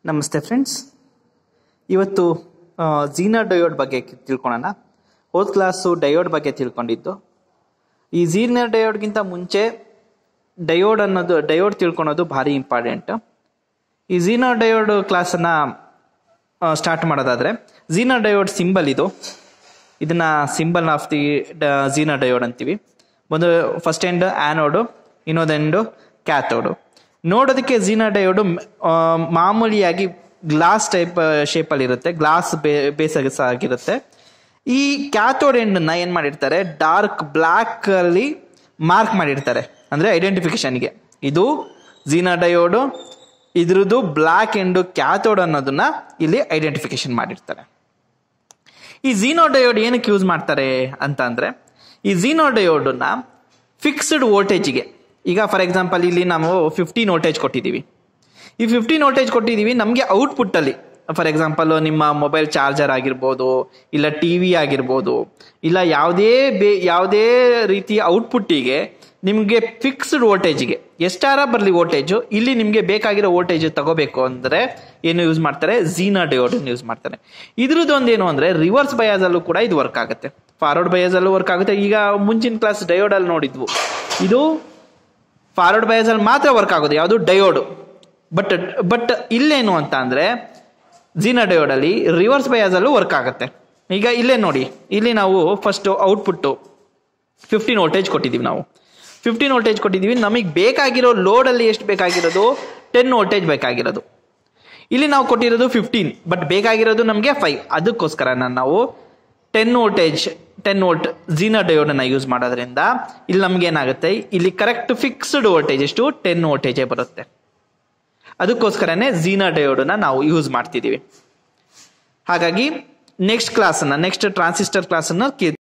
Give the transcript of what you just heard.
ನಮಸ್ತೆ ಫ್ರೆಂಡ್ಸ್ ಇವತ್ತು Zener diode ಬಗ್ಗೆ ತಿಳ್ಕೊಳ್ಳೋಣ ಹೋದ ಕ್ಲಾಸು ಡಯೋಡ್ ಬಗ್ಗೆ ತಿಳ್ಕೊಂಡಿದ್ದು ಈ ಝೀನಾ ಡಯೋಡ್ಗಿಂತ ಮುಂಚೆ ಡಯೋಡ್ ಅನ್ನೋದು ಡಯೋಡ್ ತಿಳ್ಕೊಳೋದು ಭಾರಿ ಇಂಪಾರ್ಟೆಂಟ್ ಈ ಝೀನಾ ಡಯೋಡ್ ಕ್ಲಾಸನ್ನು ಸ್ಟಾರ್ಟ್ ಮಾಡೋದಾದರೆ ಝೀನಾ ಡಯೋಡ್ ಸಿಂಬಲ್ ಇದು ಇದನ್ನ symbol of the zener diode ಅಂತೀವಿ ಒಂದು ಫಸ್ಟ್ ಎಂಡ್ ಆ್ಯನೋಡು ಇನ್ನೊಂದು ಎಂಡು ಕ್ಯಾಥೋಡು ನೋಡೋದಕ್ಕೆ ಝೀನಾ ಡಯೋಡು ಆ, ಮಾಮೂಲಿಯಾಗಿ ಗ್ಲಾಸ್ ಟೈಪ್ ಶೇಪಲ್ಲಿ ಇರುತ್ತೆ ಗ್ಲಾಸ್ ಬೇ ಬೇಸ್ ಆಗಿರುತ್ತೆ ಈ ಕ್ಯಾಥೋಡ್ ಎಂಡನ್ನ ಏನು ಮಾಡಿರ್ತಾರೆ ಡಾರ್ಕ್ ಬ್ಲ್ಯಾಕ್ ಅಲ್ಲಿ ಮಾರ್ಕ್ ಮಾಡಿರ್ತಾರೆ ಅಂದರೆ ಐಡೆಂಟಿಫಿಕೇಶನ್ಗೆ ಇದು ಝೀನಾ ಡಯೋಡು ಇದ್ರದ್ದು ಬ್ಲ್ಯಾಕ್ ಎಂಡು ಕ್ಯಾಥೋಡ್ ಅನ್ನೋದನ್ನ ಇಲ್ಲಿ ಐಡೆಂಟಿಫಿಕೇಶನ್ ಮಾಡಿರ್ತಾರೆ ಈ ಝೀನೋ ಡಯೋಡ್ ಏನಕ್ಕೆ ಯೂಸ್ ಮಾಡ್ತಾರೆ ಅಂತ ಅಂದ್ರೆ ಈ ಝೀನೋ ಡಯೋಡನ್ನ ಫಿಕ್ಸ್ಡ್ ವೋಲ್ಟೇಜ್ಗೆ ಈಗ ಫಾರ್ ಎಕ್ಸಾಂಪಲ್ ಇಲ್ಲಿ ನಾವು ಫಿಫ್ಟೀನ್ ವೋಲ್ಟೇಜ್ ಕೊಟ್ಟಿದ್ದೀವಿ ಈ ಫಿಫ್ಟೀನ್ ವೋಲ್ಟೇಜ್ ಕೊಟ್ಟಿದ್ದೀವಿ ನಮಗೆ ಔಟ್ಪುಟ್ಟಲ್ಲಿ ಫಾರ್ ಎಕ್ಸಾಂಪಲ್ ನಿಮ್ಮ ಮೊಬೈಲ್ ಚಾರ್ಜರ್ ಆಗಿರ್ಬೋದು ಇಲ್ಲ ಟಿ ವಿ ಆಗಿರ್ಬೋದು ಇಲ್ಲ ಯಾವುದೇ ಬೇ ಯಾವುದೇ ರೀತಿಯ ಔಟ್ಪುಟ್ಟಿಗೆ ನಿಮಗೆ ಫಿಕ್ಸ್ಡ್ ವೋಲ್ಟೇಜ್ಗೆ ಎಷ್ಟಾರ ಬರಲಿ ವೋಲ್ಟೇಜು ಇಲ್ಲಿ ನಿಮಗೆ ಬೇಕಾಗಿರೋ ವೋಲ್ಟೇಜ್ ತಗೋಬೇಕು ಅಂದರೆ ಏನು ಯೂಸ್ ಮಾಡ್ತಾರೆ ಝೀನಾ ಡಯೋಡ್ ಯೂಸ್ ಮಾಡ್ತಾರೆ ಇದ್ರದ್ದು ಒಂದು ಏನು ಅಂದರೆ ರಿವರ್ಸ್ ಬಯಾಸಲ್ಲೂ ಕೂಡ ಇದು ವರ್ಕ್ ಆಗುತ್ತೆ ಫಾರ್ವರ್ಡ್ ಬಯಾಸಲ್ಲೂ ವರ್ಕ್ ಆಗುತ್ತೆ ಈಗ ಮುಂಚಿನ ಕ್ಲಾಸ್ ಡಯೋಡಲ್ಲಿ ನೋಡಿದ್ವು ಇದು ಫಾರ್ವರ್ಡ್ ಬಯಾಸಲ್ಲಿ ಮಾತ್ರ ವರ್ಕ್ ಆಗೋದು ಯಾವುದು ಡಯೋಡು ಬಟ್ ಬಟ್ ಇಲ್ಲೇನು ಅಂತ ಅಂದರೆ ಝೀನಾ ಡಯೋಡಲ್ಲಿ ರಿವರ್ಸ್ ಬಯಾಸಲ್ಲೂ ವರ್ಕ್ ಆಗುತ್ತೆ ಈಗ ಇಲ್ಲೇ ನೋಡಿ ಇಲ್ಲಿ ನಾವು ಫಸ್ಟ್ ಔಟ್ಪುಟ್ಟು ಫಿಫ್ಟೀನ್ ವೋಲ್ಟೇಜ್ ಕೊಟ್ಟಿದ್ದೀವಿ ನಾವು ಫಿಫ್ಟೀನ್ ವೋಲ್ಟೇಜ್ ಕೊಟ್ಟಿದ್ದೀವಿ ನಮಗೆ ಬೇಕಾಗಿರೋ ಲೋಡಲ್ಲಿ ಎಷ್ಟು ಬೇಕಾಗಿರೋದು ಟೆನ್ ವೋಲ್ಟೇಜ್ ಬೇಕಾಗಿರೋದು ಇಲ್ಲಿ ನಾವು ಕೊಟ್ಟಿರೋದು ಫಿಫ್ಟೀನ್ ಬಟ್ ಬೇಕಾಗಿರೋದು ನಮಗೆ ಫೈವ್ ಅದಕ್ಕೋಸ್ಕರ ನಾವು ten voltage ten volt zener ಡಯೋಡನ್ನ ಯೂಸ್ ಮಾಡೋದ್ರಿಂದ ಇಲ್ಲಿ ನಮ್ಗೆ ಏನಾಗುತ್ತೆ ಇಲ್ಲಿ ಕರೆಕ್ಟ್ ಫಿಕ್ಸ್ಡ್ ವೋಲ್ಟೇಜ್ ಎಷ್ಟು ಟೆನ್ ವೋಲ್ಟೇಜೇ ಬರುತ್ತೆ ಅದಕ್ಕೋಸ್ಕರನೇ ಝೀನಾ ಡಯೋಡನ್ನ ನಾವು ಯೂಸ್ ಮಾಡ್ತಿದ್ದೀವಿ ಹಾಗಾಗಿ ನೆಕ್ಸ್ಟ್ ಕ್ಲಾಸನ್ನು ನೆಕ್ಸ್ಟ್ ಟ್ರಾನ್ಸಿಸ್ಟರ್ ಕ್ಲಾಸನ್ನು